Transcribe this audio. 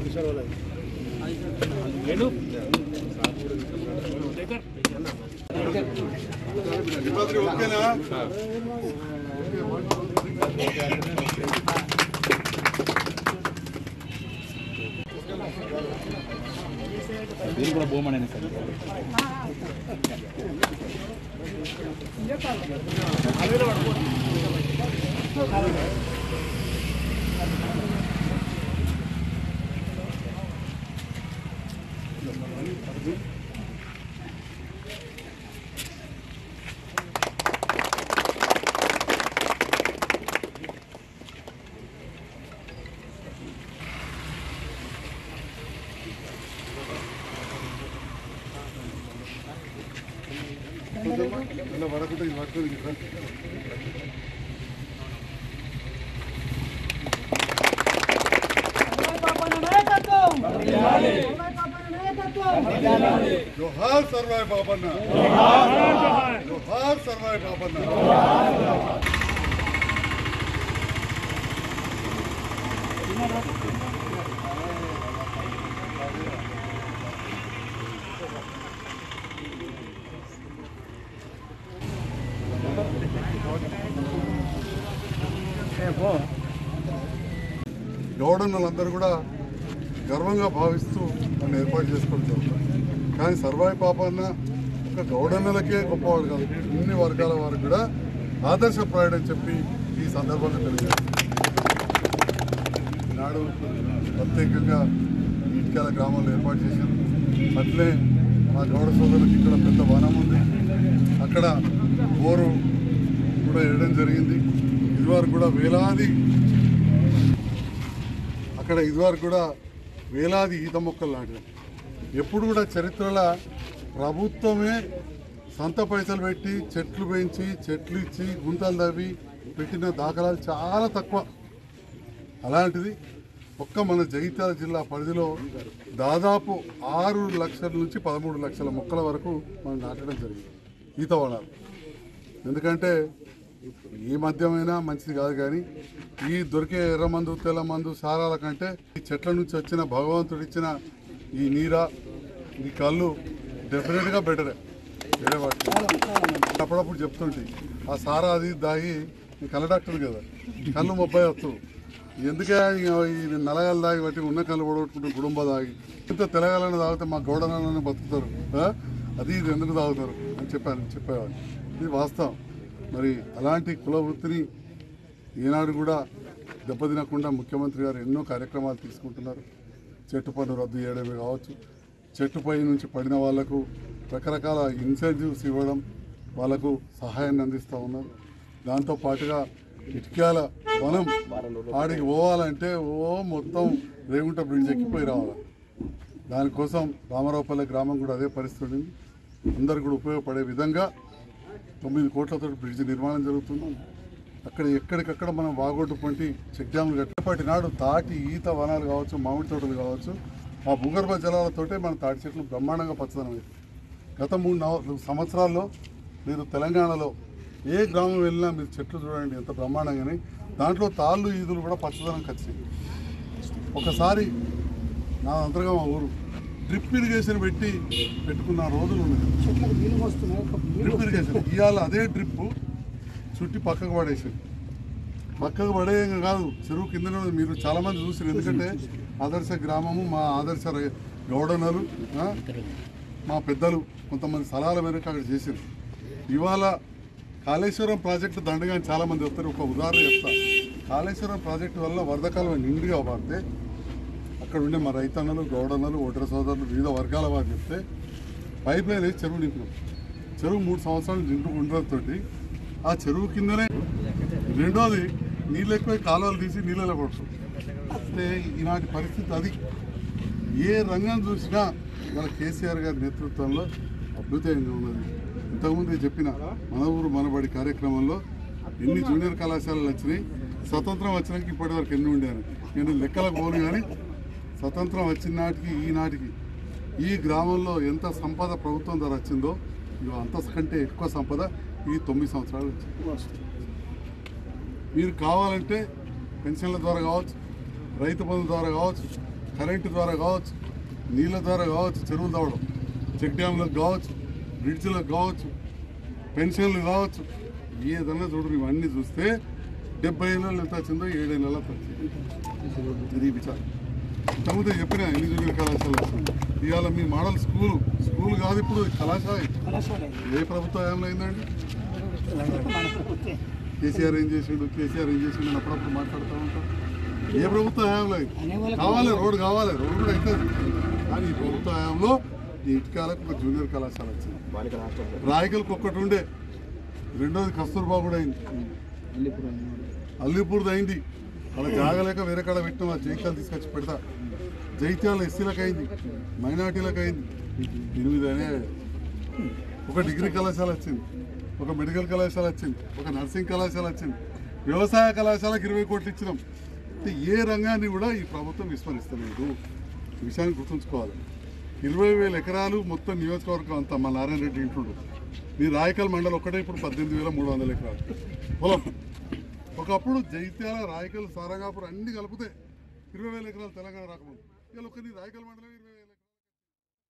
ఓకేనా దీనికి కూడా భూమని సార్ ఇలా పడకుండా ఇది పట్టుకొని ఇట్లా. జోహార్ సర్వాయి బాబన్న జోహార్ సర్వాయి బాబన్న గౌడన్నలందరూ కూడా గర్వంగా భావిస్తూ నన్ను ఏర్పాటు చేసుకోవడం జరుగుతుంది కానీ సర్వాయి పాపన్న ఒక గౌడన్నలకే గొప్పవాడు కాదు ఇన్ని వర్గాల వారికి కూడా ఆదర్శప్రాయుడు అని చెప్పి ఈ సందర్భంగా తెలియజేస్తాను ఈనాడు ప్రత్యేకంగా ఇటుకాల గ్రామంలో ఏర్పాటు చేశారు అట్లే మా గౌడ సోదరులకు ఇక్కడ పెద్ద వనం ఉంది అక్కడ బోరు కూడా వేయడం జరిగింది ఇదివరకు కూడా వేలాది అక్కడ ఇదివరకు కూడా వేలాది ఈత మొక్కలు నాటినాం ఎప్పుడు కూడా చరిత్రలో ప్రభుత్వమే సొంత పైసలు పెట్టి చెట్లు పెంచి చెట్లు ఇచ్చి గుంతలు తవ్వి పెట్టిన దాఖలాలు చాలా తక్కువ అలాంటిది ఒక్క మన జగిత్యాల జిల్లా పరిధిలో దాదాపు ఆరు లక్షల నుంచి పదమూడు లక్షల మొక్కల వరకు మనం నాటడం జరిగింది ఈత వనాలు ఎందుకంటే ఏ మద్యమైనా మంచిది కాదు కానీ ఈ దొరికే ఎర్ర మందు తెల్ల మందు సారాల కంటే ఈ చెట్ల నుంచి వచ్చిన భగవంతుడు ఇచ్చిన ఈ నీర ఈ కళ్ళు డెఫినెట్గా బెటరే వేరే వాటి అప్పుడప్పుడు చెప్తుంటే ఆ సారా అది దాగి ఈ కళ్ళ డాక్టర్ కదా కళ్ళు ముప్పై వస్తు ఎందుకే ఈ నలగాలు దాగి బట్టి ఉన్న కళ్ళు పొడగొట్టుకుంటూ గుడుంబ దాగి ఇంత తెలగాలని తాగితే మా గౌడనని బతుకుతారు ఆ? అది ఇది ఎందుకు తాగుతారు అని చెప్పాను చెప్పేవాడు ఇది వాస్తవం మరి అలాంటి కుల వృత్తిని ఈనాడు కూడా దెబ్బతినకుండా ముఖ్యమంత్రి గారు ఎన్నో కార్యక్రమాలు తీసుకుంటున్నారు చెట్టు పన్ను రద్దు చేయడమే కావచ్చు చెట్టుపై నుంచి పడిన వాళ్లకు రకరకాల ఇన్సెంటివ్స్ ఇవ్వడం వాళ్ళకు సహాయాన్ని అందిస్తూ ఉన్నారు దాంతో పాటుగా ఇటుక్యాల వనం ఆడికి పోవాలంటే ఓ మొత్తం రేగుంట బ్రిడ్జ్ ఎక్కిపోయి రావాలి దానికోసం రామారావుపల్లె గ్రామం కూడా అదే పరిస్థితి ఉంది అందరు కూడా ఉపయోగపడే విధంగా తొమ్మిది కోట్లతో బ్రిడ్జ్ నిర్మాణం జరుగుతుంది అక్కడ ఎక్కడికక్కడ మనం వాగొట్టు పంటి చెక్ డ్యాములు కట్టపాటి నాడు తాటి ఈత వనాలు కావచ్చు మామిడి తోటలు కావచ్చు ఆ భూగర్భ జలాలతోటే మన తాటి చెట్లు బ్రహ్మాండంగా పచ్చదనం అవుతాయి గత మూడు నాలుగు సంవత్సరాల్లో మీరు తెలంగాణలో ఏ గ్రామం వెళ్ళినా మీరు చెట్లు చూడండి ఎంత బ్రహ్మాండంగానే దాంట్లో తాళ్ళు ఈదులు కూడా పచ్చదనం ఖచ్చితంగా ఒకసారి నా అంతగా మా ఊరు డ్రిప్ ఇరిగేషన్ పెట్టి పెట్టుకున్న రోజులు ఉన్నాయి డ్రిప్ ఇరిగేషన్ ఇవాళ అదే డ్రిప్ చుట్టి పక్కకు పడేసారు పక్కకు పడేయం కాదు చెరువు కిందనే ఉంది. మీరు చాలా మంది చూసారు ఎందుకంటే ఆదర్శ గ్రామము మా ఆదర్శ రై- గౌడనలు ఆ, మా పెద్దలు కొంతమంది స్థలాల మేరకు అక్కడ చేశారు ఇవాళ కాళేశ్వరం ప్రాజెక్టు దండగా అని చాలా మంది వస్తారు ఒక ఉదాహరణ చెప్తా కాళేశ్వరం ప్రాజెక్టు వల్ల వరదకాలం నిండుగా పడితే అక్కడ ఉండే మా రైతన్నలు గౌడన్నలు ఓటర్ సోదరులు వివిధ వర్గాల వారు చెప్తే పైప్ లైన్ వేసి చెరువు నింపినాం చెరువు మూడు సంవత్సరాలు నిండు ఉండడంతో ఆ చెరువు కిందనే రెండోది నీళ్ళు ఎక్కువ కాలువలు తీసి నీళ్ళలో పడుతుంది అంటే ఈనాటి పరిస్థితి అది ఏ రంగం చూసినా మన కేసీఆర్ గారి నేతృత్వంలో అద్భుతంగా ఉన్నది ఇంతకుముందు చెప్పిన మన ఊరు మనబడి కార్యక్రమంలో ఎన్ని జూనియర్ కళాశాలలు వచ్చినాయి స్వతంత్రం వచ్చినాక ఇప్పటి వరకు ఎన్ని ఉండాను నేను లెక్కలకు పోను కానీ స్వతంత్రం వచ్చిన నాటికి ఈనాటికి ఈ గ్రామంలో ఎంత సంపద ప్రభుత్వం ద్వారా వచ్చిందో ఇవి అంతకంటే ఎక్కువ సంపద ఈ తొమ్మిది సంవత్సరాలు వచ్చింది మీరు కావాలంటే పెన్షన్ల ద్వారా కావచ్చు రైతు బంధు ద్వారా కావచ్చు కరెంటు ద్వారా కావచ్చు నీళ్ళ ద్వారా కావచ్చు చెరువులు తవ్వడం చెక్ డ్యామ్లకు కావచ్చు బ్రిడ్జ్లకు కావచ్చు పెన్షన్లు కావచ్చు ఏదన్నా చూడరు ఇవన్నీ చూస్తే డెబ్బై ఏళ్ళ ఎంత వచ్చిందో ఏడేళ్ళ వచ్చింది ఇది విచారం ఇంతకుముందు చెప్పిన ఇంజనీరింగ్ కళాశాల వచ్చింది ఇవాళ మీ మోడల్ స్కూల్ స్కూల్ కాదు ఇప్పుడు కళాశాల ఏ ప్రభుత్వ హయాంలో అయిందండి కేసీఆర్ ఏం చేసిండు కేసీఆర్ ఏం చేసిండు అని అప్పుడప్పుడు మాట్లాడుతూ ఉంటాం ఏ ప్రభుత్వ హయాంలో అయింది? కావాలి రోడ్ కావాలి రోడ్ కూడా అవుతుంది కానీ ఈ ప్రభుత్వ హయాంలో ఈ ఇటుకాలకు ఒక జూనియర్ కళాశాల వచ్చింది రాయకల్కి ఒక్కటి ఉండే రెండోది కస్తూర్బా కూడా అయింది అల్లిపూర్ది అయింది అక్కడ జాగలేక వేరే కాడ పెట్టిన జైత్యాలు తీసుకొచ్చి పెడతా జైత్యాల ఎస్సీలకు అయింది మైనార్టీలకు అయింది ఎనిమిది అనే ఒక డిగ్రీ కళాశాల వచ్చింది ఒక మెడికల్ కళాశాల వచ్చింది ఒక నర్సింగ్ కళాశాల వచ్చింది వ్యవసాయ కళాశాలకు ఇరవై కోట్లు ఇచ్చినాం అంటే ఏ రంగాన్ని కూడా ఈ ప్రభుత్వం విస్మరిస్తలేదు ఈ విషయాన్ని గుర్తుంచుకోవాలి ఇరవై వేల ఎకరాలు మొత్తం నియోజకవర్గం అంతా మా నారాయణ రెడ్డి ఇంట్లో మీ రాయకల్ మండలం ఒక్కటే ఇప్పుడు పద్దెనిమిది వేల మూడు వందల ఎకరాలు పొలం ఒకప్పుడు జైత్యాల రాయకల్ సారంగాపురం అన్ని కలిపితే ఇరవై వేల ఎకరాలు తెలంగాణ రాకముందు ఇవాళ ఒక్క నీ రాయకల్ మండలం ఇరవై